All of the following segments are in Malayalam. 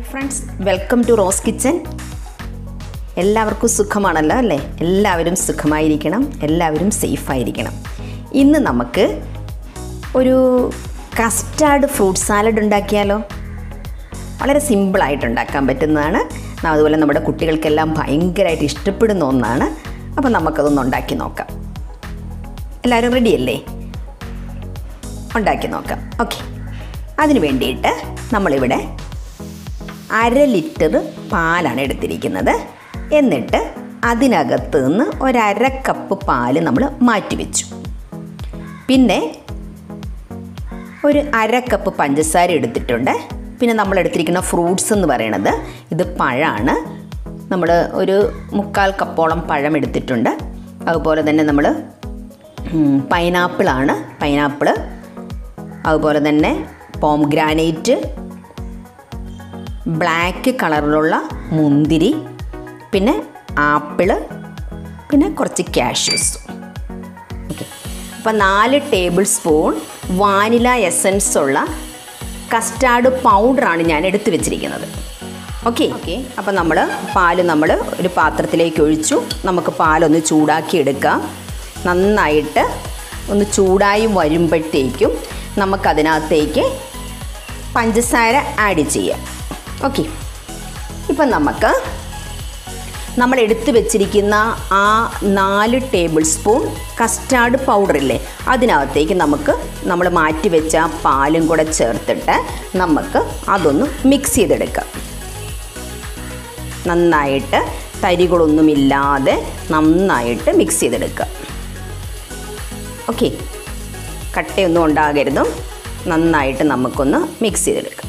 Friends welcome to rose kitchen എല്ലാവർക്കും സുഖമാണല്ലോ അല്ലേ എല്ലാവരും സുഖമായിരിക്കണം എല്ലാവരും സേഫായിരിക്കണം ഇന്ന് നമുക്ക് ഒരു കസ്റ്റാർഡ് ഫ്രൂട്ട് സാലഡ് ഉണ്ടാക്കിയാലോ വളരെ സിമ്പിളായിട്ട് ഉണ്ടാക്കാൻ പറ്റുന്നതാണ് അതുപോലെ നമ്മുടെ കുട്ടികൾക്കെല്ലാം ഭയങ്കരമായിട്ട് ഇഷ്ടപ്പെടുന്ന ഒന്നാണ് അപ്പോൾ നമുക്കതൊന്ന് ഉണ്ടാക്കി നോക്കാം എല്ലാവരും റെഡിയല്ലേ ഉണ്ടാക്കി നോക്കാം ഓക്കെ അതിന് വേണ്ടിയിട്ട് നമ്മളിവിടെ അര ലിറ്റർ പാലാണ് എടുത്തിരിക്കുന്നത് എന്നിട്ട് അതിനകത്ത് നിന്ന് ഒരര കപ്പ് പാല് നമ്മൾ മാറ്റി വെച്ചു പിന്നെ ഒരു അര കപ്പ് പഞ്ചസാര എടുത്തിട്ടുണ്ട് പിന്നെ നമ്മൾ എടുത്തിരിക്കുന്ന ഫ്രൂട്ട്സ് എന്ന് പറയണത് ഇത് പഴമാണ് നമ്മൾ ഒരു മുക്കാൽ കപ്പോളം പഴം എടുത്തിട്ടുണ്ട് അതുപോലെ തന്നെ നമ്മൾ പൈനാപ്പിളാണ് പൈനാപ്പിള് അതുപോലെ തന്നെ പോംഗ്രാനൈറ്റ് ബ്ലാക്ക് കളറിലുള്ള മുന്തിരി പിന്നെ ആപ്പിള് പിന്നെ കുറച്ച് കാഷ്യൂസ് ഓക്കെ അപ്പോൾ നാല് ടേബിൾ സ്പൂൺ വാനില എസൻസ് ഉള്ള കസ്റ്റാർഡ് പൗഡറാണ് ഞാൻ എടുത്തു വെച്ചിരിക്കുന്നത് ഓക്കെ ഓക്കെ അപ്പോൾ നമ്മൾ പാല് നമ്മൾ ഒരു പാത്രത്തിലേക്ക് ഒഴിച്ചു നമുക്ക് പാലൊന്ന് ചൂടാക്കി എടുക്കാം നന്നായിട്ട് ഒന്ന് ചൂടായി വരുമ്പോഴത്തേക്കും നമുക്കതിനകത്തേക്ക് പഞ്ചസാര ആഡ് ചെയ്യാം ഓക്കെ ഇപ്പം നമുക്ക് നമ്മൾ എടുത്തു വെച്ചിരിക്കുന്ന ആ നാല് ടേബിൾ സ്പൂൺ കസ്റ്റാർഡ് പൗഡറില്ലേ അതിനകത്തേക്ക് നമുക്ക് നമ്മൾ മാറ്റി വെച്ച ആ പാലും കൂടെ ചേർത്തിട്ട് നമുക്ക് അതൊന്ന് മിക്സ് ചെയ്തെടുക്കാം നന്നായിട്ട് തരികളൊന്നുമില്ലാതെ നന്നായിട്ട് മിക്സ് ചെയ്തെടുക്കുക ഓക്കെ കട്ടയൊന്നും ഉണ്ടാകരുതും നന്നായിട്ട് നമുക്കൊന്ന് മിക്സ് ചെയ്തെടുക്കാം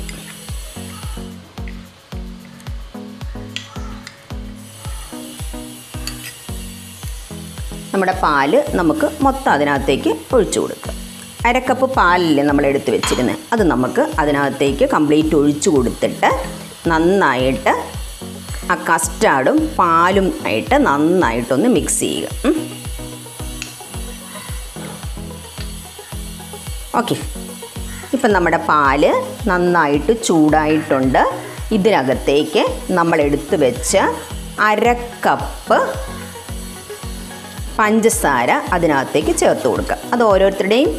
നമ്മുടെ പാല് നമുക്ക് മൊത്തം അതിനകത്തേക്ക് ഒഴിച്ചു കൊടുക്കുക അരക്കപ്പ് പാലല്ലേ നമ്മൾ എടുത്ത് വെച്ചിരുന്നത് അത് നമുക്ക് അതിനകത്തേക്ക് കംപ്ലീറ്റ് ഒഴിച്ചു കൊടുത്തിട്ട് നന്നായിട്ട് ആ കസ്റ്റാർഡും പാലും ആയിട്ട് നന്നായിട്ടൊന്ന് മിക്സ് ചെയ്യുക ഓക്കെ ഇപ്പം നമ്മുടെ പാല് നന്നായിട്ട് ചൂടായിട്ടുണ്ട് ഇതിനകത്തേക്ക് നമ്മൾ എടുത്തു വെച്ച അര കപ്പ് പഞ്ചസാര അതിനകത്തേക്ക് ചേർത്ത് കൊടുക്കുക അത് ഓരോരുത്തരുടെയും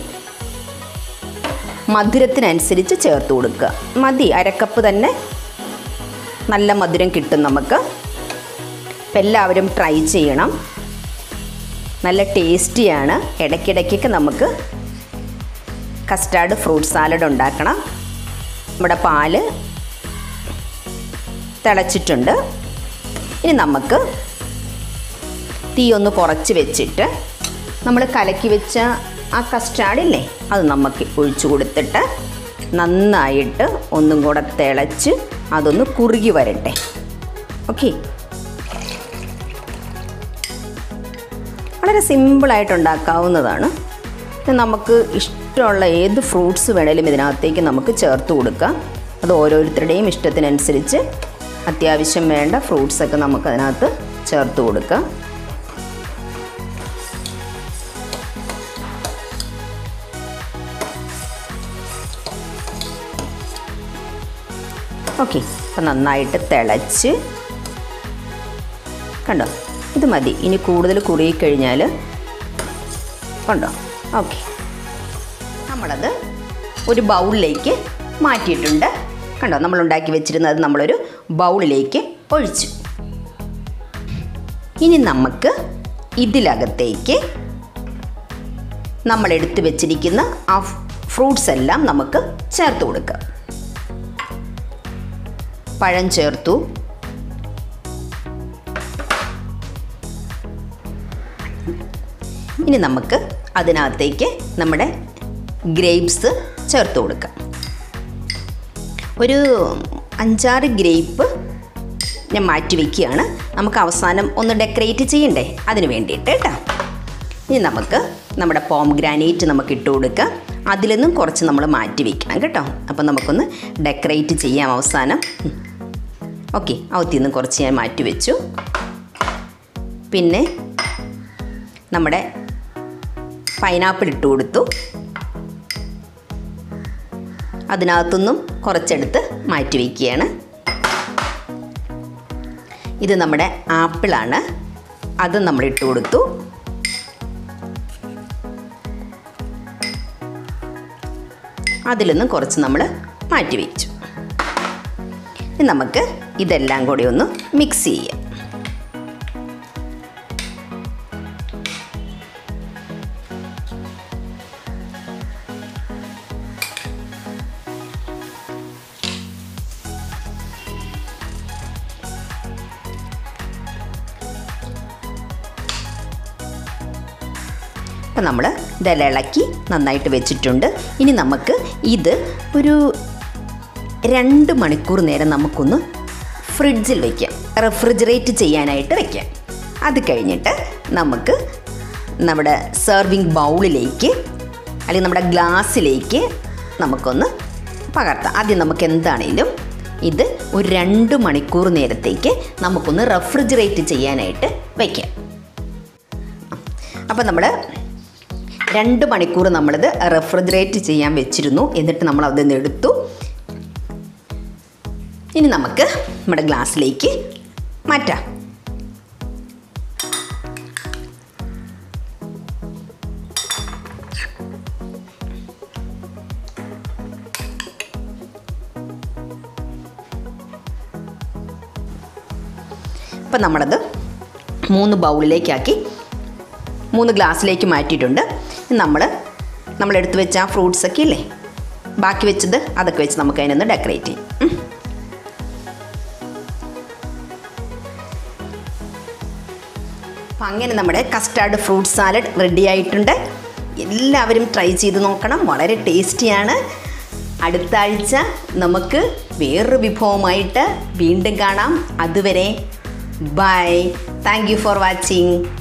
മധുരത്തിനനുസരിച്ച് ചേർത്ത് കൊടുക്കുക മതി അരക്കപ്പ് തന്നെ നല്ല മധുരം കിട്ടും നമുക്ക് അപ്പം എല്ലാവരും ട്രൈ ചെയ്യണം നല്ല ടേസ്റ്റിയാണ് ഇടയ്ക്കിടയ്ക്കൊക്കെ നമുക്ക് കസ്റ്റാർഡ് ഫ്രൂട്ട് സാലഡ് ഉണ്ടാക്കണം നമ്മുടെ പാല് തിളച്ചിട്ടുണ്ട് ഇനി നമുക്ക് തീ ഒന്ന് കുറച്ച് വെച്ചിട്ട് നമ്മൾ കലക്കി വെച്ച ആ കസ്റ്റാർഡില്ലേ അത് നമുക്ക് ഒഴിച്ചു കൊടുത്തിട്ട് നന്നായിട്ട് ഒന്നും കൂടെ തിളച്ച് അതൊന്ന് കുറുകി വരട്ടെ ഓക്കെ വളരെ സിമ്പിളായിട്ട് ഉണ്ടാക്കാവുന്നതാണ് നമുക്ക് ഇഷ്ടമുള്ള ഏത് ഫ്രൂട്ട്സ് വേണേലും ഇതിനകത്തേക്ക് നമുക്ക് ചേർത്ത് കൊടുക്കാം അത് ഓരോരുത്തരുടെയും ഇഷ്ടത്തിനനുസരിച്ച് അത്യാവശ്യം വേണ്ട ഫ്രൂട്ട്സൊക്കെ നമുക്ക് അതിനകത്ത് ചേർത്ത് കൊടുക്കാം ഓക്കെ അപ്പം നന്നായിട്ട് തിളച്ച് കണ്ടോ ഇത് മതി ഇനി കൂടുതൽ കുറുകിക്കഴിഞ്ഞാൽ കണ്ടോ ഓക്കെ നമ്മളത് ഒരു ബൗളിലേക്ക് മാറ്റിയിട്ടുണ്ട് കണ്ടോ നമ്മൾ ഉണ്ടാക്കി വെച്ചിരുന്നത് നമ്മളൊരു ബൗളിലേക്ക് ഒഴിച്ചു ഇനി നമുക്ക് ഇതിലകത്തേക്ക് നമ്മൾ എടുത്തു വെച്ചിരിക്കുന്ന ആ ഫ്രൂട്ട്സ് എല്ലാം നമുക്ക് ചേർത്ത് കൊടുക്കാം പഴം ചേർത്തു ഇനി നമുക്ക് അതിനകത്തേക്ക് നമ്മുടെ ഗ്രേപ്സ് ചേർത്ത് കൊടുക്കാം ഒരു അഞ്ചാറ് ഗ്രേപ്പ് ഞാൻ മാറ്റി വയ്ക്കുകയാണ് നമുക്ക് അവസാനം ഒന്ന് ഡെക്കറേറ്റ് ചെയ്യണ്ടേ അതിന് വേണ്ടിയിട്ട് കേട്ടോ ഇനി നമുക്ക് നമ്മുടെ പോം ഗ്രാനൈറ്റ് നമുക്ക് ഇട്ട് കൊടുക്കാം അതിൽ നിന്നും കുറച്ച് നമ്മൾ മാറ്റി വയ്ക്കണം കേട്ടോ അപ്പോൾ നമുക്കൊന്ന് ഡെക്കറേറ്റ് ചെയ്യാം അവസാനം ഓക്കെ അവത്തിൽ നിന്ന് കുറച്ച് ഞാൻ മാറ്റി വെച്ചു പിന്നെ നമ്മുടെ പൈനാപ്പിൾ ഇട്ട് കൊടുത്തു അതിനകത്തുനിന്നും കുറച്ചെടുത്ത് മാറ്റി വയ്ക്കുകയാണ് ഇത് നമ്മുടെ ആപ്പിളാണ് അത് നമ്മൾ ഇട്ട് കൊടുത്തു അതിൽ നിന്നും കുറച്ച് നമ്മൾ മാറ്റി വയ്ച്ചു ഇനി നമുക്ക് ഇതെല്ലാം കൂടി ഒന്ന് മിക്സ് ചെയ്യാം അപ്പം നമ്മൾ ഇതെല്ലാം ഇളക്കി നന്നായിട്ട് വെച്ചിട്ടുണ്ട് ഇനി നമുക്ക് ഇത് ഒരു രണ്ട് മണിക്കൂർ നേരം നമുക്കൊന്ന് ഫ്രിഡ്ജിൽ വയ്ക്കാം റെഫ്രിജറേറ്റ് ചെയ്യാനായിട്ട് വയ്ക്കാം അത് കഴിഞ്ഞിട്ട് നമുക്ക് നമ്മുടെ സെർവിങ് ബൗളിലേക്ക് അല്ലെങ്കിൽ നമ്മുടെ ഗ്ലാസ്സിലേക്ക് നമുക്കൊന്ന് പകർത്താം ആദ്യം നമുക്ക് എന്താണേലും ഇത് ഒരു രണ്ട് മണിക്കൂർ നേരത്തേക്ക് നമുക്കൊന്ന് റെഫ്രിജറേറ്റ് ചെയ്യാനായിട്ട് വയ്ക്കാം അപ്പോൾ നമ്മൾ രണ്ട് മണിക്കൂർ നമ്മളിത് റെഫ്രിജറേറ്റ് ചെയ്യാൻ വെച്ചിരുന്നു എന്നിട്ട് നമ്മൾ അതിൽ നിന്ന് എടുത്തു ഇനി നമുക്ക് നമ്മുടെ ഗ്ലാസ്സിലേക്ക് മാറ്റാം അപ്പം നമ്മളത് മൂന്ന് ബൗളിലേക്കാക്കി മൂന്ന് ഗ്ലാസ്സിലേക്ക് മാറ്റിയിട്ടുണ്ട് നമ്മൾ നമ്മൾ എടുത്തു വെച്ച ആ ഫ്രൂട്ട്സ് ഒക്കെ ഇല്ലേ ബാക്കി വെച്ചത് അതൊക്കെ വെച്ച് നമുക്ക് അതിനൊന്ന് ഡെക്കറേറ്റ് ചെയ്യും ഉം. അപ്പം അങ്ങനെ നമ്മുടെ കസ്റ്റാർഡ് ഫ്രൂട്ട് സാലഡ് റെഡി ആയിട്ടുണ്ട് എല്ലാവരും ട്രൈ ചെയ്ത് നോക്കണം വളരെ ടേസ്റ്റിയാണ് അടുത്ത ആഴ്ച നമുക്ക് വേറൊരു വിഭവമായിട്ട് വീണ്ടും കാണാം അതുവരെ bye thank you for watching